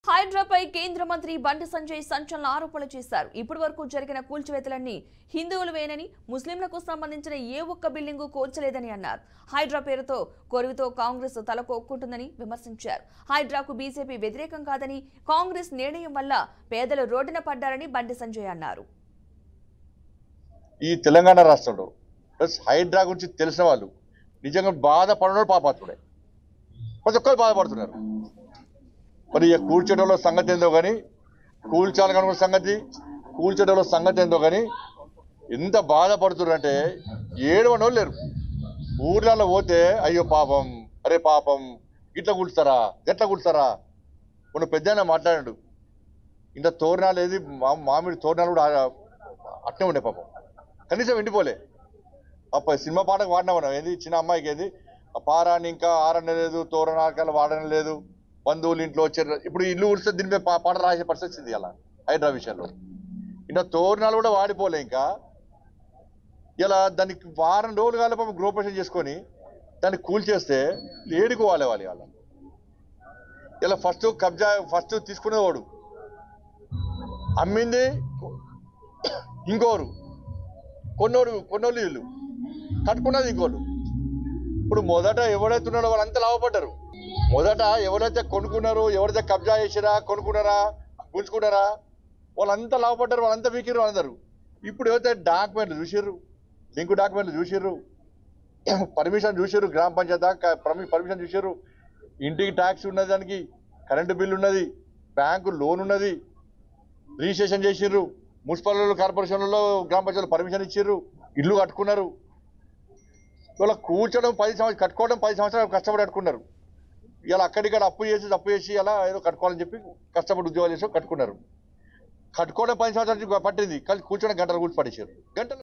హైడ్రాపై కేంద్ర మంత్రి బండి సంజయ్ సంచలన ఆరోపణలు చేశారు ఇప్పటి వరకు జరిగిన కూల్చివేతలన్నీ హిందువులవేనని ముస్లింలకు సంబంధించిన ఏ ఒక్క బిల్డింగు కూల్చలేదని అన్నారు హైడ్రా పేరుతో కొరివితో కాంగ్రెస్ తలకొక్కుంటుందని విమర్శించారు హైడ్రాకు బీజేపీ వ్యతిరేకం కాదని కాంగ్రెస్ నిర్ణయం వల్ల పేదలు రోడ్డున పడ్డారని బండి సంజయ్ అన్నారు ఈ తెలంగాణ రాష్ట్రంలో ప్లస్ హైడ్రా గురించి తెలిసిన వాళ్ళు నిజంగా బాధపడడం పాపాత్ముడే ప్రతి ఒక్కరు బాధపడుతున్నారు మరి ఇక కూల్చేటోళ్ళ సంగతి ఏందో కానీ కూల్చాలనుకున్న సంగతి కూల్చేటోళ్ళ సంగతి ఏందో కానీ ఎంత బాధపడుతున్నారంటే ఏడు వాళ్ళు లేరు ఊర్లలో పోతే అయ్యో పాపం అరే పాపం ఇట్లా కూల్స్తారా గట్ల కూల్స్తారా కొన్ని పెద్ద మాట్లాడాడు ఇంత తోరణాలు ఏది మా- మామిడి తోరణాలు కూడా ఆ- అట్నే ఉండే పాపం కనీసం ఎండిపోలే అప్ప సినిమా పాటకు వాడినా మనం ఏది చిన్న అమ్మాయికి ఏది ఆ పారాన్ని ఇంకా ఆరణ లేదు తోరణాకాలు వాడడం లేదు బంధువులు ఇంట్లో వచ్చారు ఇప్పుడు ఇల్లు ఉడిస్తే దీని మీద పా- పాట రాసే పరిస్థితి వచ్చింది అలా హైడ్రా విషయంలో ఇంకా తోరణాలు కూడా వాడిపోలే ఇంకా ఇలా దానికి వారం రోజులు కాలే పాపం గృహప్రవేశం చేసుకొని దాన్ని కూల్చేస్తే ఏడుకోవాలి వాళ్ళు వాళ్ళ ఇలా ఫస్ట్ కబ్జా ఫస్ట్ తీసుకునేవాడు అమ్మింది ఇంకోరు కొన్నోడు కొన్నోళ్ళు వీళ్ళు కట్టుకున్నది ఇంకోళ్ళు ఇప్పుడు మొదట ఎవరైతే ఉన్నారో వాళ్ళంతా లాభపడ్డారు మొదట ఎవరైతే కొనుక్కున్నారో ఎవరైతే కబ్జా చేసిరా కొనుక్కున్నారా గుంజుకున్నారా వాళ్ళంతా లాభపడ్డారు వాళ్ళంతా వీకిరు అందరు ఇప్పుడు ఎవరైతే డాక్యుమెంట్లు చూసిర్రు లింక్ డాక్యుమెంట్లు చూసిర్రు పర్మిషన్ చూసిర్రు గ్రామ పంచాయత్ దాకా పర్మిషన్ చూసిర్రు ఇంటికి ట్యాక్స్ ఉన్నది దానికి కరెంటు బిల్ ఉన్నది బ్యాంకు లోన్ ఉన్నది రిజిస్ట్రేషన్ చేసిర్రు మున్సిపల్ కార్పొరేషన్లలో గ్రామ పంచాయతీలో పర్మిషన్ ఇచ్చిర్రు ఇల్లు కట్టుకున్నారు ఇవాళ కూర్చోడం పది సంవత్సరాలు కట్టుకోవడం పది సంవత్సరాలు కష్టపడి కట్టుకున్నారు ఇలా అక్కడిక్కడ అప్పు చేసి తప్పు చేసి అలా ఏదో కట్టుకోవాలని చెప్పి కష్టపడి ఉద్యోగాలు చేసి కట్టుకున్నారు కట్టుకోవడం పది సంవత్సరాలు పట్టింది కానీ కూర్చోడం గంటలు కూర్చి పడేసారు గంటలు